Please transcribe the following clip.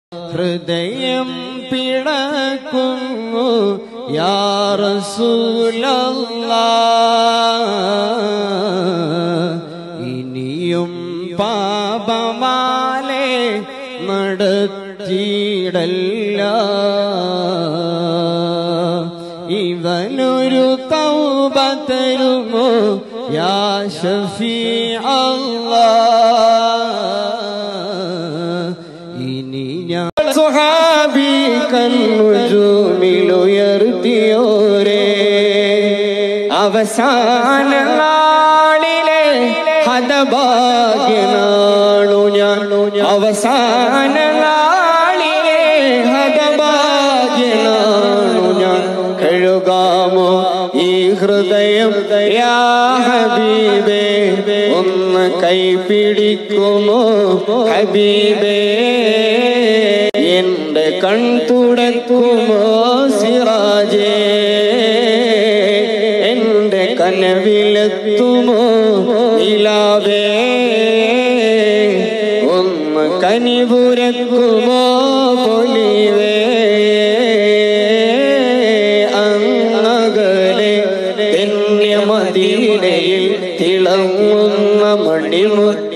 ഹൃദയം പിടക്കുന്നു യാറസൂലല്ല ഇനിയും പാപമാലെ നടത്തിയിടല്ല ഇവനൊരു തൗബ തരുമോ യാ ഷഫീ ഇനി ഞാൻ സുഹാബി കന്നുജൂമിലുയർത്തിയോരേ അവസാന നാളിലെ ഹതഭാഗ്യനാണു ഞാൻ അവസാന നാളിലെ ഹതഭാഗ്യനാണു ഞാൻ കഴുകാമോ ഈ ഹൃദയം യാ ഹബീബേ ഒന്ന് കൈപിടിക്കുമോ ഹബീബേ എന്റെ കൺ തുടക്കുമോ സിറാജേ എന്റെ കനവിലെത്തുമോ നിലാവേ ഒന്ന് കനിപുരക്കുമോ പൊലിവേ അങ്ങകലെ ധന്യമദീനയിൽ തിളങ്ങുന്ന മണിമുത്ത്